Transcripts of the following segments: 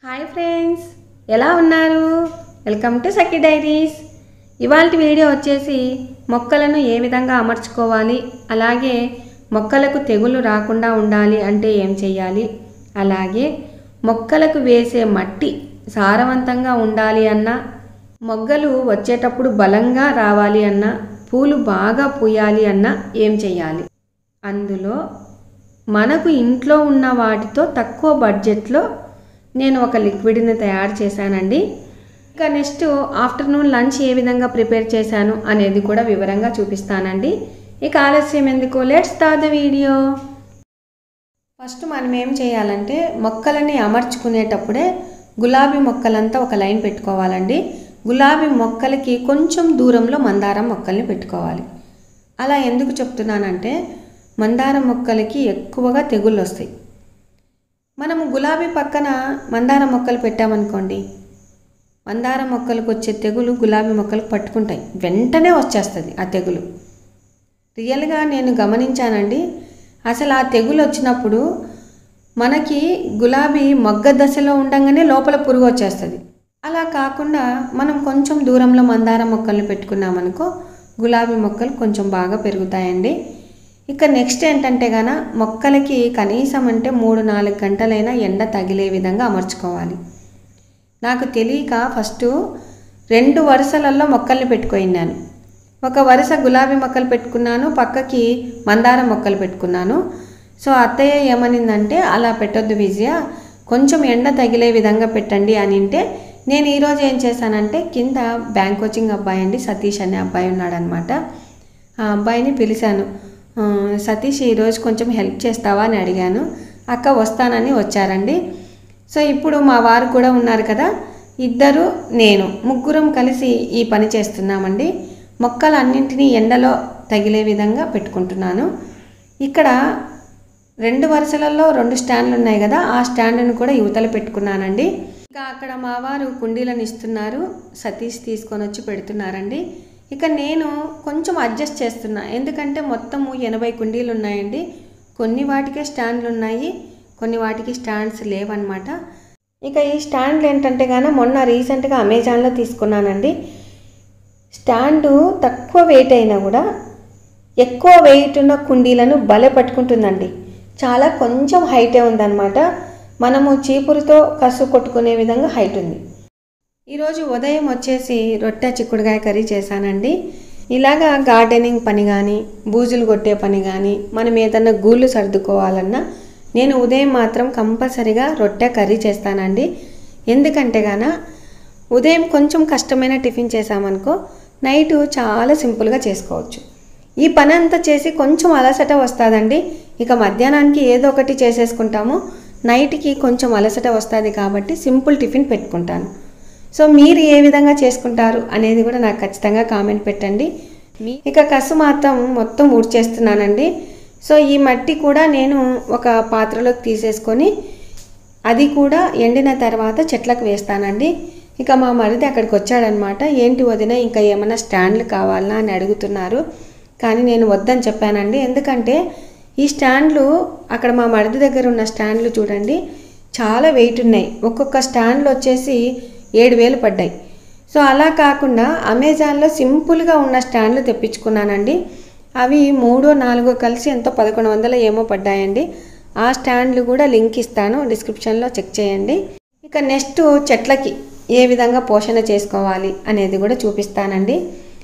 Hi friends ఎలా ఉన్నారు welcome to Sakhi diaries ఇవాళ వీడియో వచ్చేసి మొక్కలను ఏ విధంగా అమర్చుకోవాలి అలాగే మొక్కలకు తెగులు రాకుండా ఉండాలి అంటే ఏం చేయాలి అలాగే మొక్కలకు వేసే మట్టి సారవంతంగా ఉండాలి అన్నా మొగ్గలు వచ్చేటప్పుడు బలంగా రావాలి అన్నా పూలు బాగా పూయాలి అన్నా ఏం చేయాలి అందులో మనకు ఇంట్లో ఉన్న వాటితో తక్కువ బడ్జెట్లో నేను ఒక లిక్విడ్ని తయారు చేశానండి ఇక నెక్స్ట్ ఆఫ్టర్నూన్ లంచ్ ఏ విధంగా ప్రిపేర్ చేశాను అనేది కూడా వివరంగా చూపిస్తానండి ఇక ఆలస్యం ఎందుకు let's start the video first మనం ఏం చేయాలంటే మొక్కలని అమర్చుకునేటప్పుడే గులాబీ మొక్కలంతా ఒక లైన్ పెట్టుకోవాలండి గులాబీ మొక్కలకి కొంచెం దూరంలో మందారం మొక్కల్ని పెట్టుకోవాలి అలా ఎందుకు చెప్తున్నానంటే మందారం మొక్కలకి ఎక్కువగా తెగుళ్ళు వస్తాయి మనము గులాబీ పక్కన మందార మొక్కలు పెట్టామనుకోండి మందార మొక్కలకు వచ్చే తెగులు గులాబీ మొక్కలకు పట్టుకుంటాయి వెంటనే వచ్చేస్తుంది ఆ తెగులు రియల్గా నేను గమనించానండి అసలు ఆ తెగులు వచ్చినప్పుడు మనకి గులాబీ మొగ్గ దశలో ఉండంగానే లోపల పురుగు వచ్చేస్తుంది అలా కాకుండా మనం కొంచెం దూరంలో మందార మొక్కల్ని పెట్టుకున్నామనుకో గులాబీ మొక్కలు కొంచెం బాగా పెరుగుతాయండి ఇక నెక్స్ట్ ఏంటంటే గాన మొక్కలకి కనీసం అంటే మూడు నాలుగు గంటలైనా ఎండ తగిలే విధంగా అమర్చుకోవాలి నాకు తెలియక ఫస్ట్ రెండు వరుసలలో మొక్కల్ని పెట్టుకున్నాను ఒక వరుస గులాబీ మొక్కలు పెట్టుకున్నాను పక్కకి మందార మొక్కలు పెట్టుకున్నాను సో అత్తయ్య ఏమనిందంటే అలా పెట్టొద్దు విజయ కొంచెం ఎండ తగిలే విధంగా పెట్టండి అని అంటే నేను ఈరోజు ఏం చేశానంటే కింద బ్యాంక్ కోచింగ్ అబ్బాయి అండి సతీష్ అనే అబ్బాయి ఉన్నాడనమాట ఆ అబ్బాయిని పిలిచాను "ఆ, సతీష్ ఈరోజు కొంచెం హెల్ప్ చేస్తావా అని అడిగాను అక్క వస్తానని వచ్చారండి సో ఇప్పుడు మా వారు కూడా ఉన్నారు కదా ఇద్దరు నేను ముగ్గురం కలిసి ఈ పని చేస్తున్నామండి మొక్కలన్నింటినీ ఎండలో తగిలే విధంగా పెట్టుకుంటున్నాను ఇక్కడ రెండు వరుసలలో రెండు స్టాండ్లు ఉన్నాయి కదా ఆ స్టాండ్ను కూడా యువతల పెట్టుకున్నానండి ఇంకా అక్కడ మా వారు కుండీలను ఇస్తున్నారు సతీష్ తీసుకొని వచ్చి పెడుతున్నారండి ఇక నేను కొంచెం అడ్జస్ట్ చేస్తున్నా ఎందుకంటే మొత్తము ఎనభై కుండీలు ఉన్నాయండి కొన్ని వాటికే స్టాండ్లు ఉన్నాయి కొన్ని వాటికి స్టాండ్స్ లేవన్నమాట ఇక ఈ స్టాండ్లు ఏంటంటే గాన మొన్న రీసెంట్గా అమెజాన్లో తీసుకున్నానండి స్టాండు తక్కువ వెయిట్ అయినా కూడా ఎక్కువ వెయిట్ ఉన్న కుండీలను బలే పట్టుకుంటుందండి చాలా కొంచెం హైటే ఉందన్నమాట మనము చీపురుతో కసు కొట్టుకునే విధంగా హైట్ ఉంది ఈరోజు ఉదయం వచ్చేసి రొట్టె చిక్కుడుకాయ కర్రీ చేశానండి ఇలాగా గార్డెనింగ్ పని కానీ బూజులు కొట్టే పని కానీ మనం ఏదన్నా గూళ్ళు సర్దుకోవాలన్నా నేను ఉదయం మాత్రం కంపల్సరిగా రొట్టె కర్రీ చేస్తానండి ఎందుకంటే గాన ఉదయం కొంచెం కష్టమైన టిఫిన్ చేసామనుకో నైట్ చాలా సింపుల్గా చేసుకోవచ్చు ఈ పని అంతా చేసి కొంచెం అలసట వస్తుందండి ఇక మధ్యాహ్నానికి ఏదో ఒకటి చేసేసుకుంటాము నైట్కి కొంచెం అలసట వస్తుంది కాబట్టి సింపుల్ టిఫిన్ పెట్టుకుంటాను సో మీరు ఏ విధంగా చేసుకుంటారు అనేది కూడా నాకు ఖచ్చితంగా కామెంట్ పెట్టండి మీ ఇక కసు మాత్రం మొత్తం ఊడ్చేస్తున్నానండి సో ఈ మట్టి కూడా నేను ఒక పాత్రలోకి తీసేసుకొని అది కూడా ఎండిన తర్వాత చెట్లకు వేస్తానండి ఇక మా మరిది అక్కడికి వచ్చాడనమాట ఏంటి వదిన ఇంకా ఏమైనా స్టాండ్లు కావాలా అని అడుగుతున్నారు కానీ నేను వద్దని చెప్పానండి ఎందుకంటే ఈ స్టాండ్లు అక్కడ మా మరిది దగ్గర ఉన్న స్టాండ్లు చూడండి చాలా వెయిట్ ఉన్నాయి ఒక్కొక్క స్టాండ్లు వచ్చేసి ఏడు వేలు పడ్డాయి సో అలా కాకుండా అమెజాన్లో సింపుల్గా ఉన్న స్టాండ్లు తెప్పించుకున్నానండి అవి మూడో నాలుగో కలిసి ఎంతో పదకొండు వందలు ఏమో పడ్డాయండి ఆ స్టాండ్లు కూడా లింక్ ఇస్తాను డిస్క్రిప్షన్లో చెక్ చేయండి ఇక నెక్స్ట్ చెట్లకి ఏ విధంగా పోషణ చేసుకోవాలి అనేది కూడా చూపిస్తానండి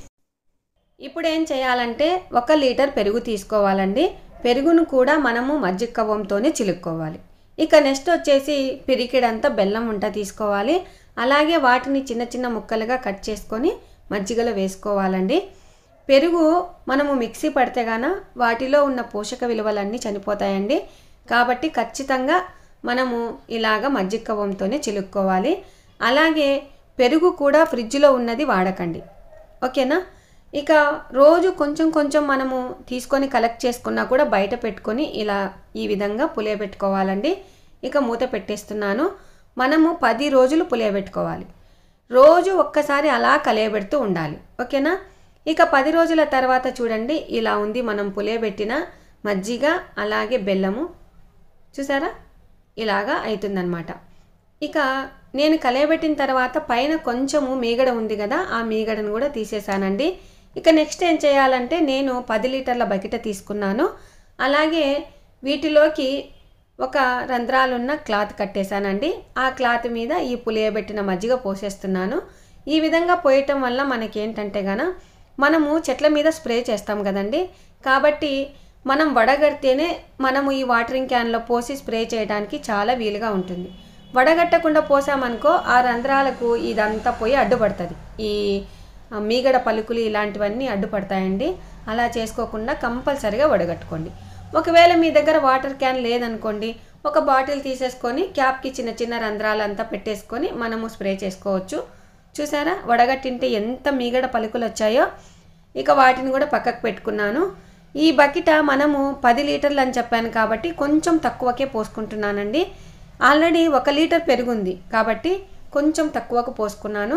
ఇప్పుడు ఏం చేయాలంటే ఒక లీటర్ పెరుగు తీసుకోవాలండి పెరుగును కూడా మనము మజ్జిగ కవ్వంతోనే చిలుక్కోవాలి ఇక నెక్స్ట్ వచ్చేసి పిరికిడంతా బెల్లం ఉంట తీసుకోవాలి అలాగే వాటిని చిన్న చిన్న ముక్కలుగా కట్ చేసుకొని మజ్జిగలో వేసుకోవాలండి పెరుగు మనము మిక్సీ పడితే గాన వాటిలో ఉన్న పోషక విలువలన్నీ చనిపోతాయండి కాబట్టి ఖచ్చితంగా మనము ఇలాగ మజ్జిగ కవ్వంతోనే చిలుక్కోవాలి అలాగే పెరుగు కూడా ఫ్రిడ్జ్లో ఉన్నది వాడకండి ఓకేనా ఇక రోజు కొంచెం కొంచెం మనము తీసుకొని కలెక్ట్ చేసుకున్నా కూడా బయట పెట్టుకొని ఇలా ఈ విధంగా పులియబెట్టుకోవాలండి ఇక మూత పెట్టేస్తున్నాను మనము పది రోజులు పులియబెట్టుకోవాలి రోజు ఒక్కసారి అలా కలియబెడుతూ ఉండాలి ఓకేనా ఇక పది రోజుల తర్వాత చూడండి ఇలా ఉంది మనం పులియబెట్టిన మజ్జిగ అలాగే బెల్లము చూసారా ఇలాగా అవుతుందన్నమాట ఇక నేను కలయబెట్టిన తర్వాత పైన కొంచెము మీగడ ఉంది కదా ఆ మీగడను కూడా తీసేసానండి ఇక నెక్స్ట్ ఏం చేయాలంటే నేను పది లీటర్ల బకెట తీసుకున్నాను అలాగే వీటిలోకి ఒక రంధ్రాలున్న క్లాత్ కట్టేశానండి ఆ క్లాత్ మీద ఈ పులియబెట్టిన మజ్జిగ పోసేస్తున్నాను ఈ విధంగా పోయటం వల్ల మనకేంటంటే గన మనము చెట్ల మీద స్ప్రే చేస్తాం కదండి కాబట్టి మనం వడగడితేనే మనము ఈ వాటరింగ్ క్యాన్లో పోసి స్ప్రే చేయడానికి చాలా వీలుగా ఉంటుంది వడగట్టకుండా పోసామనుకో ఆ రంధ్రాలకు ఇదంతా పోయి అడ్డుపడుతుంది ఈ ఆ, మీగడ పలుకులు ఇలాంటివన్నీ అడ్డుపడతాయండి అలా చేసుకోకుండా కంపల్సరిగా వడగట్టుకోండి ఒకవేళ మీ దగ్గర వాటర్ క్యాన్ లేదనుకోండి ఒక బాటిల్ తీసేసుకొని క్యాప్కి చిన్న చిన్న రంధ్రాలంతా పెట్టేసుకొని మనము స్ప్రే చేసుకోవచ్చు చూసారా వడగట్టింటే ఎంత మీగడ పలుకులు వచ్చాయో ఇక వాటిని కూడా పక్కకు పెట్టుకున్నాను ఈ బకెట మనము పది లీటర్లు అని చెప్పాను కాబట్టి కొంచెం తక్కువకే పోసుకుంటున్నానండి ఆల్రెడీ ఒక లీటర్ పెరుగుంది కాబట్టి కొంచెం తక్కువకు పోసుకున్నాను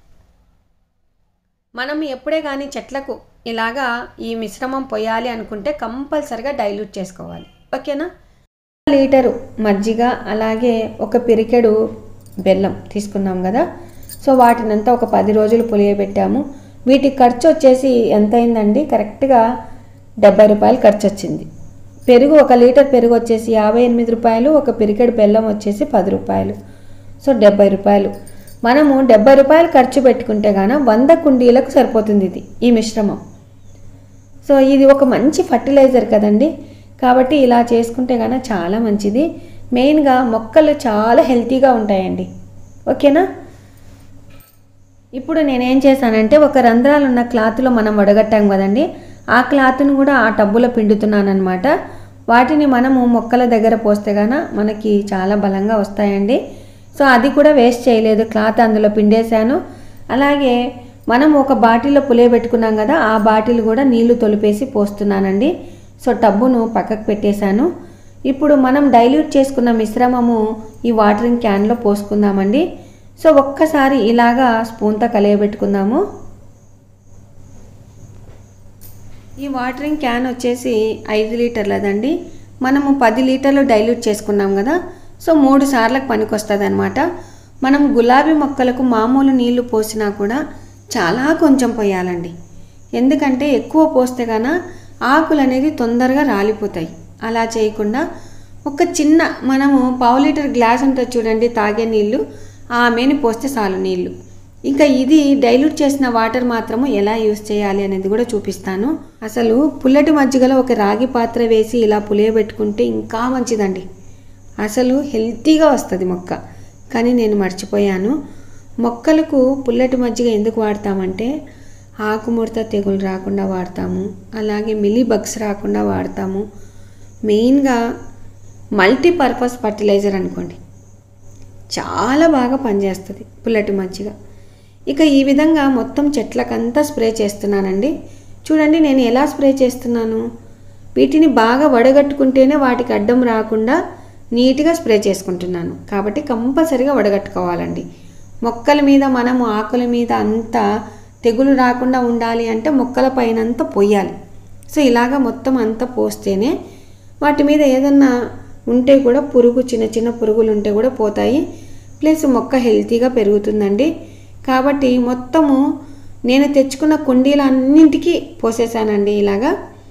మనం ఎప్పుడే కానీ చెట్లకు ఇలాగా ఈ మిశ్రమం పోయాలి అనుకుంటే కంపల్సరిగా డైల్యూట్ చేసుకోవాలి ఓకేనా లీటరు మజ్జిగ అలాగే ఒక పిరికెడు బెల్లం తీసుకున్నాం కదా సో వాటినంతా ఒక పది రోజులు పులియబెట్టాము వీటి ఖర్చు వచ్చేసి ఎంత అయిందండి కరెక్ట్గా డెబ్బై రూపాయలు ఖర్చు వచ్చింది పెరుగు ఒక లీటర్ పెరుగు వచ్చేసి యాభై ఎనిమిది రూపాయలు ఒక పిరికెడు బెల్లం వచ్చేసి పది రూపాయలు సో డెబ్బై రూపాయలు మనము డెబ్బై రూపాయలు ఖర్చు పెట్టుకుంటే గాన వంద కుండీలకు సరిపోతుంది ఇది ఈ మిశ్రమం సో ఇది ఒక మంచి ఫర్టిలైజర్ కదండి కాబట్టి ఇలా చేసుకుంటే కనుక చాలా మంచిది మెయిన్గా మొక్కలు చాలా హెల్తీగా ఉంటాయండి ఓకేనా ఇప్పుడు నేనేం చేశానంటే ఒక రంధ్రాలు ఉన్న క్లాత్లో మనం వడగట్టాం కదండి ఆ క్లాత్ను కూడా ఆ టబ్బులో పిండుతున్నానమాట వాటిని మనము మొక్కల దగ్గర పోస్తే గాన మనకి చాలా బలంగా వస్తాయండి సో అది కూడా వేస్ట్ చేయలేదు క్లాత్ అందులో పిండేశాను అలాగే మనం ఒక బాటిల్లో పులియబెట్టుకున్నాం కదా ఆ బాటిల్ కూడా నీళ్లు తొలిపేసి పోస్తున్నానండి సో టబ్బును పక్కకు పెట్టేశాను ఇప్పుడు మనం డైల్యూట్ చేసుకున్న మిశ్రమము ఈ వాటరింగ్ క్యాన్లో పోసుకుందామండి సో ఒక్కసారి ఇలాగా స్పూన్తో కలియబెట్టుకుందాము ఈ వాటరింగ్ క్యాన్ వచ్చేసి ఐదు లీటర్లదండి మనము పది లీటర్లు డైల్యూట్ చేసుకున్నాం కదా సో మూడు సార్లకు పనికొస్తుంది అనమాట మనం గులాబీ మొక్కలకు మామూలు నీళ్లు పోసినా కూడా చాలా కొంచెం పోయాలండి ఎందుకంటే ఎక్కువ పోస్తే గాన ఆకులు అనేది తొందరగా రాలిపోతాయి అలా చేయకుండా ఒక చిన్న మనము పావు లీటర్ గ్లాస్ ఉంటుంది చూడండి తాగే నీళ్ళు ఆమెని పోస్తే చాలు నీళ్ళు ఇంకా ఇది డైల్యూట్ చేసిన వాటర్ మాత్రము ఎలా యూస్ చేయాలి అనేది కూడా చూపిస్తాను అసలు పుల్లటి మజ్జిగలో ఒక రాగి పాత్ర వేసి ఇలా పులియబెట్టుకుంటే ఇంకా మంచిదండి అసలు హెల్తీగా వస్తుంది మొక్క కానీ నేను మర్చిపోయాను మొక్కలకు పుల్లటి మజ్జిగ ఎందుకు వాడతామంటే ఆకుముడత తెగులు రాకుండా వాడతాము అలాగే మిలీ బగ్స్ రాకుండా వాడతాము మెయిన్గా మల్టీపర్పస్ ఫర్టిలైజర్ అనుకోండి చాలా బాగా పనిచేస్తుంది పుల్లటి మజ్జిగ ఇక ఈ విధంగా మొత్తం చెట్లకంతా స్ప్రే చేస్తున్నానండి చూడండి నేను ఎలా స్ప్రే చేస్తున్నాను వీటిని బాగా వడగట్టుకుంటేనే వాటికి అడ్డం రాకుండా నీట్గా స్ప్రే చేసుకుంటున్నాను కాబట్టి కంపల్సరిగా వడగట్టుకోవాలండి మొక్కల మీద మనము ఆకుల మీద అంతా తెగులు రాకుండా ఉండాలి అంటే మొక్కల పైన అంతా పోయాలి సో ఇలాగ మొత్తం అంతా పోస్తేనే వాటి మీద ఏదన్నా ఉంటే కూడా పురుగు చిన్న చిన్న పురుగులు ఉంటే కూడా పోతాయి ప్లస్ మొక్క హెల్తీగా పెరుగుతుందండి కాబట్టి మొత్తము నేను తెచ్చుకున్న కుండీలన్నింటికి పోసేసానండి ఇలాగా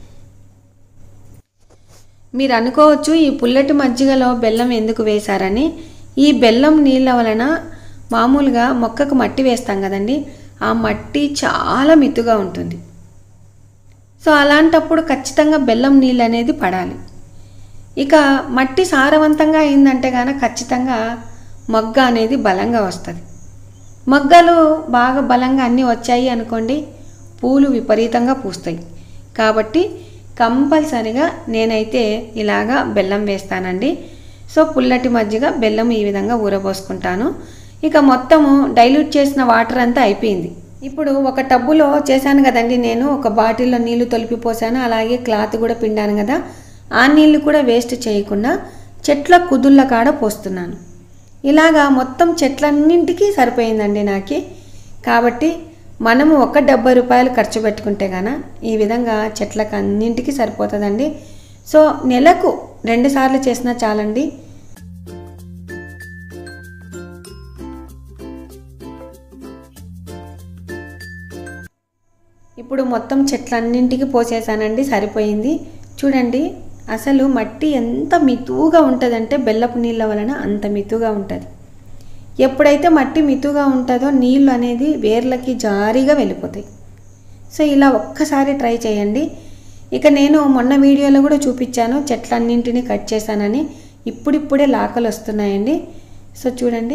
మీరు అనుకోవచ్చు ఈ పుల్లటి మజ్జిగలో బెల్లం ఎందుకు వేశారని ఈ బెల్లం నీళ్ళ వలన మామూలుగా మొక్కకు మట్టి వేస్తాం కదండి ఆ మట్టి చాలా మిత్తుగా ఉంటుంది సో అలాంటప్పుడు ఖచ్చితంగా బెల్లం నీళ్ళు అనేది పడాలి ఇక మట్టి సారవంతంగా అయిందంటే గాన ఖచ్చితంగా మొగ్గ అనేది బలంగా వస్తుంది మొగ్గలు బాగా బలంగా అన్నీ వచ్చాయి అనుకోండి పూలు విపరీతంగా పూస్తాయి కాబట్టి కంపల్సరిగా నేనైతే ఇలాగా బెల్లం వేస్తానండి సో పుల్లటి మజ్జిగ బెల్లం ఈ విధంగా ఊరబోసుకుంటాను ఇక మొత్తము డైల్యూట్ చేసిన వాటర్ అంతా అయిపోయింది ఇప్పుడు ఒక టబ్బులో చేశాను కదండి నేను ఒక బాటిల్లో నీళ్లు తొలిపి పోసాను అలాగే క్లాత్ కూడా పిండాను కదా ఆ నీళ్లు కూడా వేస్ట్ చేయకుండా చెట్ల కుదుళ్ళ కాడ పోస్తున్నాను ఇలాగా మొత్తం చెట్లన్నింటికీ సరిపోయిందండి నాకు కాబట్టి మనము ఒక డెబ్బై రూపాయలు ఖర్చు పెట్టుకుంటే గాన ఈ విధంగా చెట్లకు అన్నింటికి సరిపోతుందండి సో నెలకు రెండు సార్లు చేసినా చాలండి ఇప్పుడు మొత్తం చెట్లన్నింటికి పోసేసానండి సరిపోయింది చూడండి అసలు మట్టి ఎంత మితువుగా ఉంటుందంటే బెల్లపు నీళ్ళ వలన అంత మితువుగా ఉంటుంది ఎప్పుడైతే మట్టి మితుగా ఉంటుందో నీళ్ళు అనేది వేర్లకి జారీగా వెళ్ళిపోతాయి సో ఇలా ఒక్కసారి ట్రై చేయండి ఇక నేను మొన్న వీడియోలో కూడా చూపించాను చెట్లన్నింటినీ కట్ చేశానని ఇప్పుడిప్పుడే లాకలు వస్తున్నాయండి సో చూడండి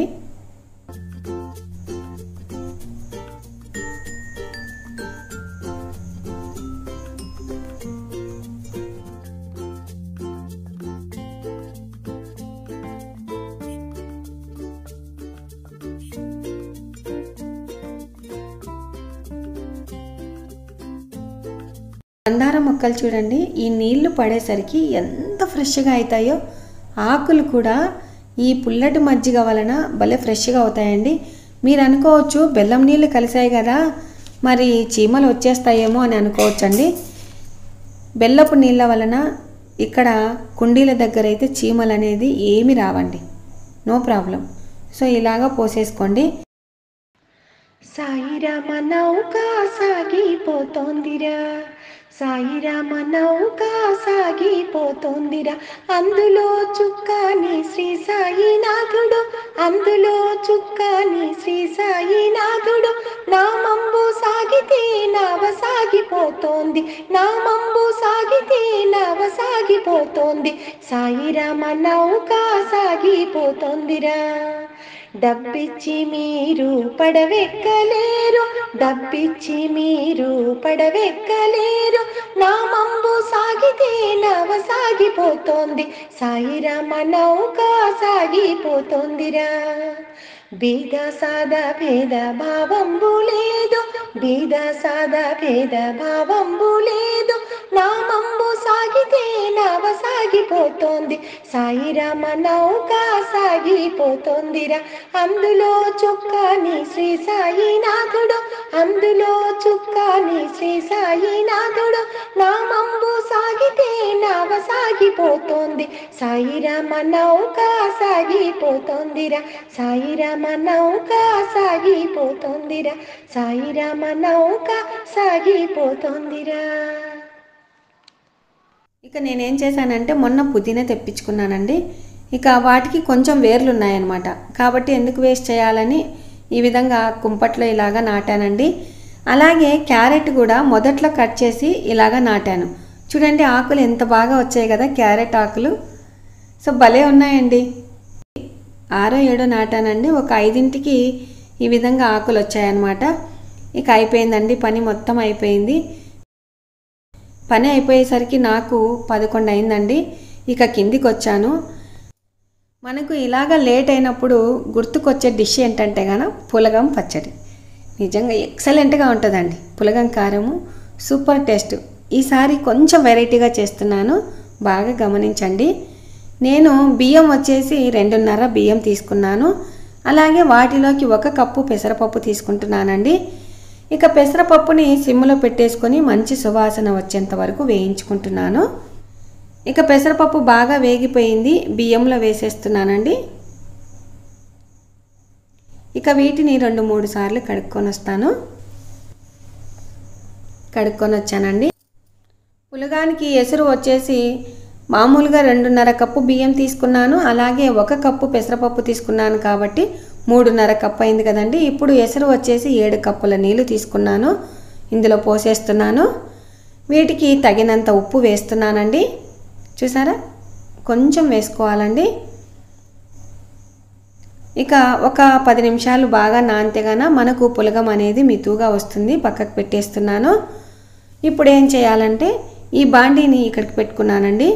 మందార మొక్కలు చూడండి ఈ నీళ్లు పడేసరికి ఎంత ఫ్రెష్గా అవుతాయో ఆకులు కూడా ఈ పుల్లటి మజ్జిగ వలన భలే ఫ్రెష్గా అవుతాయండి మీరు అనుకోవచ్చు బెల్లం నీళ్ళు కలిసాయి కదా మరి చీమలు వచ్చేస్తాయేమో అని అనుకోవచ్చండి బెల్లపు నీళ్ళ వలన ఇక్కడ కుండీల దగ్గర అయితే చీమలు అనేది ఏమి రావండి నో ప్రాబ్లం సో ఇలాగా పోసేసుకోండి సాయిరామ నౌక సాగిపోతోందిరా సాయిరామ నౌక సాగిపోతోందిరా అందులో చుక్కాని శ్రీ సాయినాథుడు అందులో చుక్కాని శ్రీ సాయినాథుడు నామంబు సాగితే నావ సాగిపోతోంది నామంబు సాగితే నావ సాగిపోతోంది సాయిరామ నౌక సాగిపోతోందిరా డబ్బిచ్చి మీరు పడవెక్కలేరు డబ్బిచ్చి మీరు పడవెక్కలేరు నామంబు సాగితే నవ సాగిపోతోంది సాయిరామ నౌక సాగిపోతోందిరా బీద సాద భేద భావంబు లేదు బీద సాద భేద భావంబు లేదు నామంబు సాగితే నవ సాగిపోతోంది సాయిరామ నౌక సాగిపోతోందిరా అందులో చుక్కాని శ్రీ సాయినాథుడు అందులో చుక్కాని శ్రీ సాయినాథుడు నామంబు సాగితే నవ సాగిపోతోంది సాయిరామ నౌక సాగిపోతోందిరా సాయిరామ నౌక సాగిపోతోందిరా సాయిరామ నౌక సాగిపోతోందిరా ఇక నేనేం చేశానంటే మొన్న పుదీనా తెప్పించుకున్నానండి ఇక వాటికి కొంచెం వేర్లు ఉన్నాయన్నమాట కాబట్టి ఎందుకు వేస్ట్ చేయాలని ఈ విధంగా కుంపట్లో ఇలాగా నాటానండి అలాగే క్యారెట్ కూడా మొదట్లో కట్ చేసి ఇలాగా నాటాను చూడండి ఆకులు ఎంత బాగా వచ్చాయి కదా క్యారెట్ ఆకులు సో భలే ఉన్నాయండి ఆరో ఏడో నాటానండి ఒక ఐదింటికి ఈ విధంగా ఆకులు వచ్చాయన్నమాట ఇక అయిపోయిందండి పని మొత్తం అయిపోయింది పని అయిపోయేసరికి నాకు పదకొండు అయిందండి ఇక కిందికి వచ్చాను మనకు ఇలాగ లేట్ అయినప్పుడు గుర్తుకొచ్చే డిష్ ఏంటంటే గాన పులగం పచ్చడి నిజంగా ఎక్సలెంట్గా ఉంటుందండి పులగం కారము సూపర్ టేస్ట్ ఈసారి కొంచెం వెరైటీగా చేస్తున్నాను బాగా గమనించండి నేను బియ్యం వచ్చేసి రెండున్నర బియ్యం తీసుకున్నాను అలాగే వాటిలోకి ఒక కప్పు పెసరపప్పు తీసుకుంటున్నానండి ఇక పెసరపప్పుని సిమ్లో పెట్టేసుకొని మంచి సువాసన వచ్చేంత వరకు వేయించుకుంటున్నాను ఇక పెసరపప్పు బాగా వేగిపోయింది బియ్యంలో వేసేస్తున్నానండి ఇక వీటిని రెండు మూడు సార్లు కడుక్కొని వస్తాను కడుక్కొని వచ్చానండి పులగానికి ఎసురు వచ్చేసి మామూలుగా రెండున్నర కప్పు బియ్యం తీసుకున్నాను అలాగే ఒక కప్పు పెసరపప్పు తీసుకున్నాను కాబట్టి మూడున్నర కప్పు అయింది కదండి ఇప్పుడు ఎసురు వచ్చేసి ఏడు కప్పుల నీళ్లు తీసుకున్నాను ఇందులో పోసేస్తున్నాను వీటికి తగినంత ఉప్పు వేస్తున్నానండి చూసారా కొంచెం వేసుకోవాలండి ఇక ఒక పది నిమిషాలు బాగా నాంతేగాన మనకు పులగం అనేది మితువుగా వస్తుంది పక్కకు పెట్టేస్తున్నాను ఇప్పుడు ఏం చేయాలంటే ఈ బాండీని ఇక్కడికి పెట్టుకున్నానండి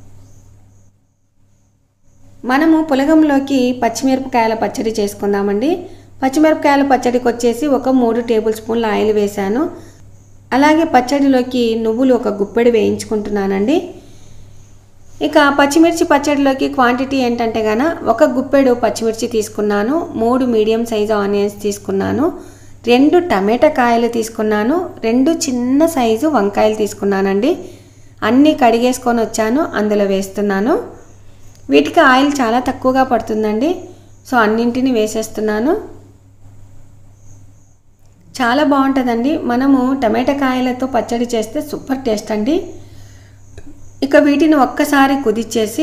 మనము పులగంలోకి పచ్చిమిరపకాయల పచ్చడి చేసుకుందామండి పచ్చిమిరపకాయల పచ్చడికి వచ్చేసి ఒక మూడు టేబుల్ స్పూన్ల ఆయిల్ వేశాను అలాగే పచ్చడిలోకి నువ్వులు ఒక గుప్పెడు వేయించుకుంటున్నానండి ఇక పచ్చిమిర్చి పచ్చడిలోకి క్వాంటిటీ ఏంటంటే గాన ఒక గుప్పెడు పచ్చిమిర్చి తీసుకున్నాను మూడు మీడియం సైజు ఆనియన్స్ తీసుకున్నాను రెండు టమాటా కాయలు తీసుకున్నాను రెండు చిన్న సైజు వంకాయలు తీసుకున్నానండి అన్నీ కడిగేసుకొని వచ్చాను అందులో వేస్తున్నాను వీటికి ఆయిల్ చాలా తక్కువగా పడుతుందండి సో అన్నింటిని వేసేస్తున్నాను చాలా బాగుంటుందండి మనము టమాటా కాయలతో పచ్చడి చేస్తే సూపర్ టేస్ట్ అండి ఇక వీటిని ఒక్కసారి కుదిచ్చేసి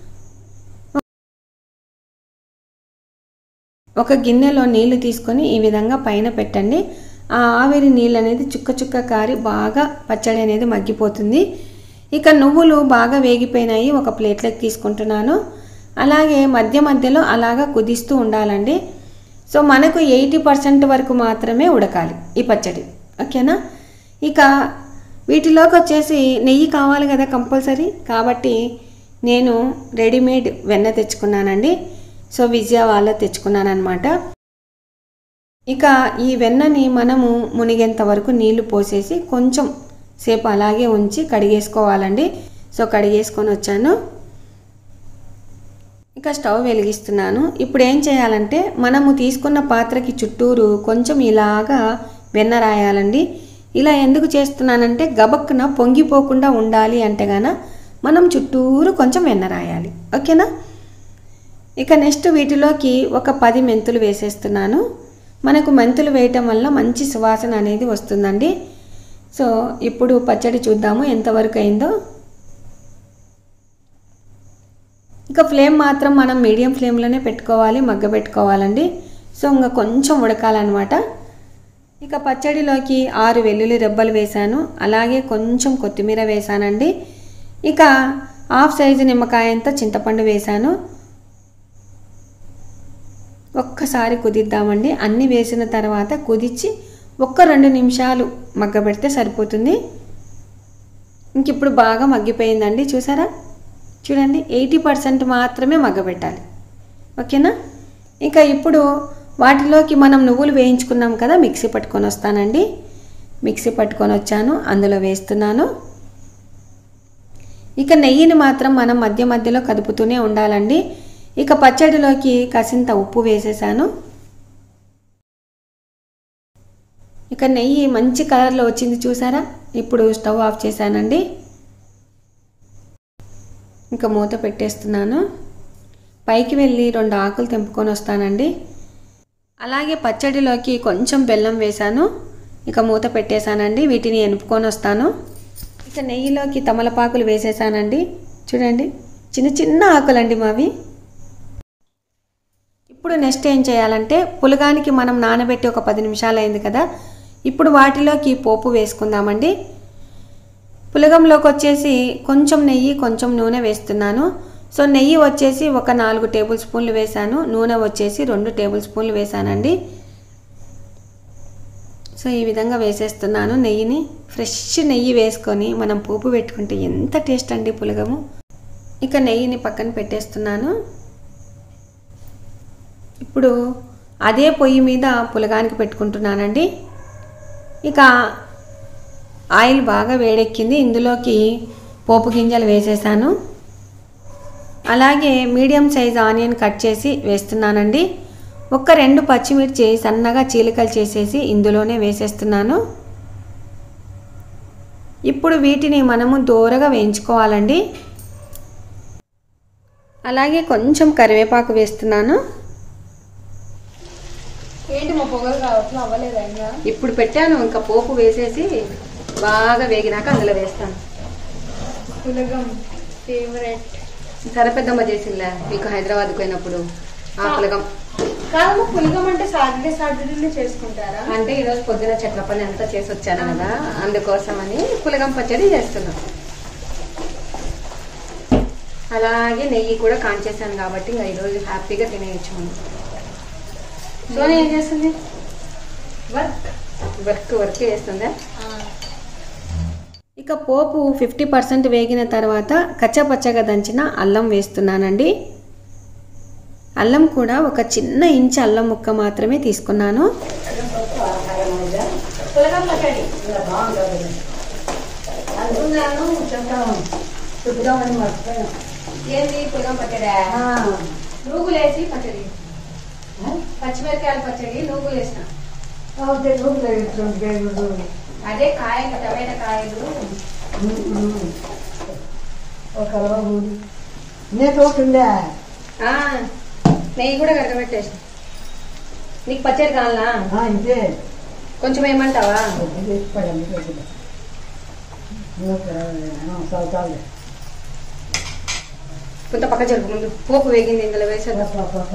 ఒక గిన్నెలో నీళ్లు తీసుకొని ఈ విధంగా పైన పెట్టండి ఆ ఆవిరి నీళ్ళు అనేది చుక్క చుక్క కారి బాగా పచ్చడి అనేది మగ్గిపోతుంది ఇక నువ్వులు బాగా వేగిపోయినాయి ఒక ప్లేట్లోకి తీసుకుంటున్నాను అలాగే మధ్య మధ్యలో అలాగా కుదిస్తూ ఉండాలండి సో మనకు ఎయిటీ పర్సెంట్ వరకు మాత్రమే ఉడకాలి ఈ పచ్చడి ఓకేనా ఇక వీటిలోకి వచ్చేసి నెయ్యి కావాలి కదా కంపల్సరీ కాబట్టి నేను రెడీమేడ్ వెన్న తెచ్చుకున్నానండి సో విజయ వాళ్ళ తెచ్చుకున్నాను అనమాట ఇక ఈ వెన్నని మనము మునిగేంత వరకు నీళ్లు పోసేసి కొంచెం సేపు అలాగే ఉంచి కడిగేసుకోవాలండి సో కడిగేసుకొని వచ్చాను ఇక స్టవ్ వెలిగిస్తున్నాను ఇప్పుడు ఏం చేయాలంటే మనము తీసుకున్న పాత్రకి చుట్టూరు కొంచెం ఇలాగా వెన్న రాయాలండి ఇలా ఎందుకు చేస్తున్నానంటే గబక్కున పొంగిపోకుండా ఉండాలి అంటే గాన మనం చుట్టూరు కొంచెం వెన్న రాయాలి ఓకేనా ఇక నెక్స్ట్ వీటిలోకి ఒక పది మెంతులు వేసేస్తున్నాను మనకు మెంతులు వేయటం వల్ల మంచి సువాసన అనేది వస్తుందండి సో ఇప్పుడు పచ్చడి చూద్దాము ఎంతవరకు అయిందో ఇక ఫ్లేమ్ మాత్రం మనం మీడియం ఫ్లేమ్లోనే పెట్టుకోవాలి మగ్గ పెట్టుకోవాలండి సో ఇంకా కొంచెం ఉడకాలన్నమాట ఇక పచ్చడిలోకి ఆరు వెల్లుల్లి రెబ్బలు వేశాను అలాగే కొంచెం కొత్తిమీర వేశానండి ఇక హాఫ్ సైజు నిమ్మకాయంత చింతపండు వేశాను ఒక్కసారి కుదిద్దామండి అన్నీ వేసిన తర్వాత కుదిచ్చి ఒక్క రెండు నిమిషాలు మగ్గబెడితే సరిపోతుంది ఇంక ఇప్పుడు బాగా మగ్గిపోయిందండి చూసారా చూడండి ఎయిటీ పర్సెంట్ మాత్రమే మగ్గబెట్టాలి ఓకేనా ఇంకా ఇప్పుడు వాటిలోకి మనం నువ్వులు వేయించుకున్నాం కదా మిక్సీ పట్టుకొని వస్తానండి మిక్సీ పట్టుకొని వచ్చాను అందులో వేస్తున్నాను ఇక నెయ్యిని మాత్రం మనం మధ్య మధ్యలో కదుపుతూనే ఉండాలండి ఇక పచ్చడిలోకి కసింత ఉప్పు వేసేసాను ఇక నెయ్యి మంచి కలర్లో వచ్చింది చూసారా ఇప్పుడు స్టవ్ ఆఫ్ చేశానండి ఇంకా మూత పెట్టేస్తున్నాను పైకి వెళ్ళి రెండు ఆకులు తెంపుకొని వస్తానండి అలాగే పచ్చడిలోకి కొంచెం బెల్లం వేశాను ఇక మూత పెట్టేశానండి వీటిని ఎనుపుకొని వస్తాను ఇక నెయ్యిలోకి తమలపాకులు వేసేసానండి చూడండి చిన్న చిన్న ఆకులండి మావి ఇప్పుడు నెక్స్ట్ ఏం చేయాలంటే పులగానికి మనం నానబెట్టి ఒక పది నిమిషాలు అయింది కదా ఇప్పుడు వాటిలోకి పోపు వేసుకుందామండి పులగంలోకి వచ్చేసి కొంచెం నెయ్యి కొంచెం నూనె వేస్తున్నాను సో నెయ్యి వచ్చేసి ఒక నాలుగు టేబుల్ స్పూన్లు వేశాను నూనె వచ్చేసి రెండు టేబుల్ స్పూన్లు వేశానండి సో ఈ విధంగా వేసేస్తున్నాను నెయ్యిని ఫ్రెష్ నెయ్యి వేసుకొని మనం పోపు పెట్టుకుంటే ఎంత టేస్ట్ అండి పులగము ఇక నెయ్యిని పక్కన పెట్టేస్తున్నాను ఇప్పుడు అదే పొయ్యి మీద పులగానికి పెట్టుకుంటున్నానండి ఇక ఆయిల్ బాగా వేడెక్కింది ఇందులోకి పోపు గింజలు వేసేసాను అలాగే మీడియం సైజ్ ఆనియన్ కట్ చేసి వేస్తున్నానండి ఒక రెండు పచ్చిమిర్చి సన్నగా చీలికలు చేసేసి ఇందులోనే వేసేస్తున్నాను ఇప్పుడు వీటిని మనము దూరగా వేయించుకోవాలండి అలాగే కొంచెం కరివేపాకు వేస్తున్నాను ఏంటి మా పొగలు రావట్లే అవ్వలేదా ఇంకా ఇప్పుడు పెట్టాను ఇంకా పోపు వేసేసి బాగా వేగినాక అందులో వేస్తాను పులగం ఫేవరెట్ సరపెద్దమ్మ చేసిందిలే మీకు హైదరాబాద్కి పోయినప్పుడు ఆ పులగం కాదమ్మా పులగం అంటే సాటర్డే సాటర్డేనే చేసుకుంటారా అంటే ఈరోజు పొద్దున చెట్ల పని అంతా చేసి వచ్చాను కదా అందుకోసమని పులగం పచ్చడి చేస్తున్నాం అలాగే నెయ్యి కూడా కాంచేసాను కాబట్టి ఇంకా ఈరోజు హ్యాపీగా తినేయచ్చు మనం సోని ఏం చేస్తుంది వర్క్ వర్క్ వర్క్ చేస్తుందా ఇక పోపు ఫిఫ్టీ పర్సెంట్ వేగిన తర్వాత కచ్చపచ్చగా దంచిన అల్లం వేస్తున్నానండి అల్లం కూడా ఒక చిన్న ఇంచు అల్లం ముక్క మాత్రమే తీసుకున్నాను పులగం పచ్చడి ఏంది పులగం పచ్చడి నూగులేసి పచ్చడి పచ్చిమిరకాయల పచ్చడి నూగులు వేసిన అదే కాయలు టమాటా కాయలు ఆ, నెయ్యి కూడా కరగబెట్టేసి నీకు పచ్చడి కావాలా కొంచెం ఏమంటావా కొంత పక్క జరుపు ముందు పోపు వేగింది ఇందులో వేసేద్దాం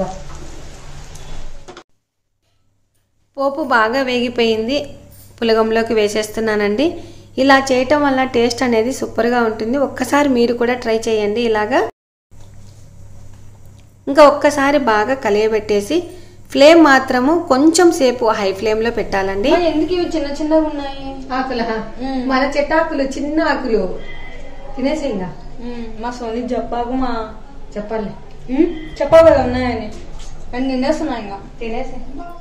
పోపు బాగా వేగిపోయింది పులగంలోకి వేసేస్తున్నానండి ఇలా చేయటం వల్ల టేస్ట్ అనేది సూపర్గా ఉంటుంది ఒక్కసారి మీరు కూడా ట్రై చేయండి ఇలాగా ఇంకా ఒక్కసారి బాగా కలియబెట్టేసి ఫ్లేమ్ మాత్రము కొంచెం సేపు హై ఫ్లేమ్లో పెట్టాలండి అమ్మా, ఎందుకు ఇవి చిన్న చిన్నగా ఉన్నాయి ఆకుల మ్మ్. మన చెట్టాకులు చిన్న ఆకులు తినేసి ఇంకా మ్మ్, మా సోని చెప్పాకు మా చెప్పాలి మ్మ్, చెప్పావు కదా ఉన్నాయని నేను తినేస్తున్నా ఇంకా తినేసి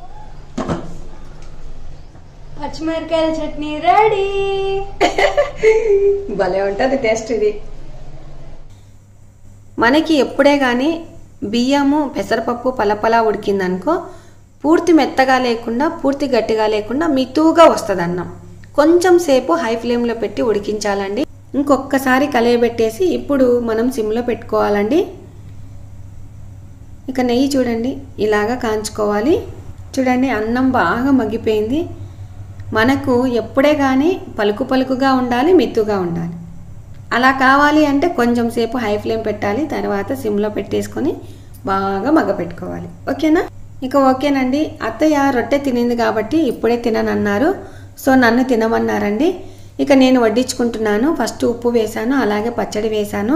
పచ్చిమిరకాయల చట్నీ రెడీ భలే ఉంటుంది టేస్ట్ ఇది మనకి ఎప్పుడే కానీ బియ్యము పెసరపప్పు పలపలా ఉడికిందనుకో పూర్తి మెత్తగా లేకుండా పూర్తి గట్టిగా లేకుండా మితువుగా వస్తుంది అన్నం కొంచెం సేపు హై ఫ్లేమ్లో పెట్టి ఉడికించాలండి ఇంకొకసారి కలియబెట్టేసి ఇప్పుడు మనం సిమ్లో పెట్టుకోవాలండి ఇక నెయ్యి చూడండి ఇలాగా కాంచుకోవాలి చూడండి అన్నం బాగా మగ్గిపోయింది మనకు ఎప్పుడే కానీ పలుకు పలుకుగా ఉండాలి మెత్తుగా ఉండాలి అలా కావాలి అంటే కొంచెం సేపు హై ఫ్లేమ్ పెట్టాలి తర్వాత సిమ్లో పెట్టేసుకొని బాగా మగ్గ పెట్టుకోవాలి ఓకేనా ఇక ఓకేనండి అత్తయ్య రొట్టె తినింది కాబట్టి ఇప్పుడే తిననన్నారు సో నన్ను తినమన్నారండి ఇక నేను వడ్డించుకుంటున్నాను ఫస్ట్ ఉప్పు వేశాను అలాగే పచ్చడి వేశాను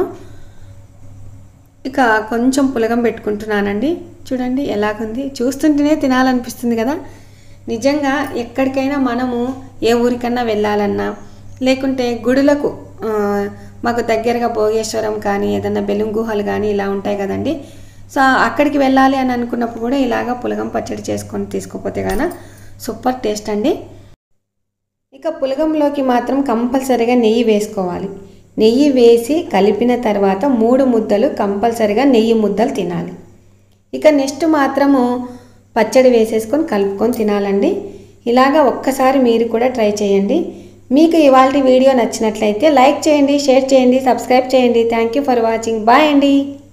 ఇక కొంచెం పులగం పెట్టుకుంటున్నానండి చూడండి ఎలాగుంది చూస్తుంటేనే తినాలనిపిస్తుంది కదా నిజంగా ఎక్కడికైనా మనము ఏ ఊరికన్నా వెళ్ళాలన్నా లేకుంటే గుడులకు ఆ, మాకు దగ్గరగా భోగేశ్వరం కానీ ఏదన్నా బెలుం గుహలు కానీ ఇలా ఉంటాయి కదండి సో అక్కడికి వెళ్ళాలి అని అనుకున్నప్పుడు కూడా ఇలాగ పులగం పచ్చడి చేసుకొని తీసుకుపోతే గాన సూపర్ టేస్ట్ అండి ఇక పులగంలోకి మాత్రం కంపల్సరిగా నెయ్యి వేసుకోవాలి నెయ్యి వేసి కలిపిన తర్వాత మూడు ముద్దలు కంపల్సరిగా నెయ్యి ముద్దలు తినాలి ఇక నెక్స్ట్ మాత్రము పచ్చడి వేసేసుకొని కలుపుకొని తినాలండి ఇలాగా ఒక్కసారి మీరు కూడా ట్రై చేయండి మీకు ఇవాళ వీడియో నచ్చినట్లయితే లైక్ చేయండి షేర్ చేయండి సబ్స్క్రైబ్ చేయండి thank you for watching bye అండి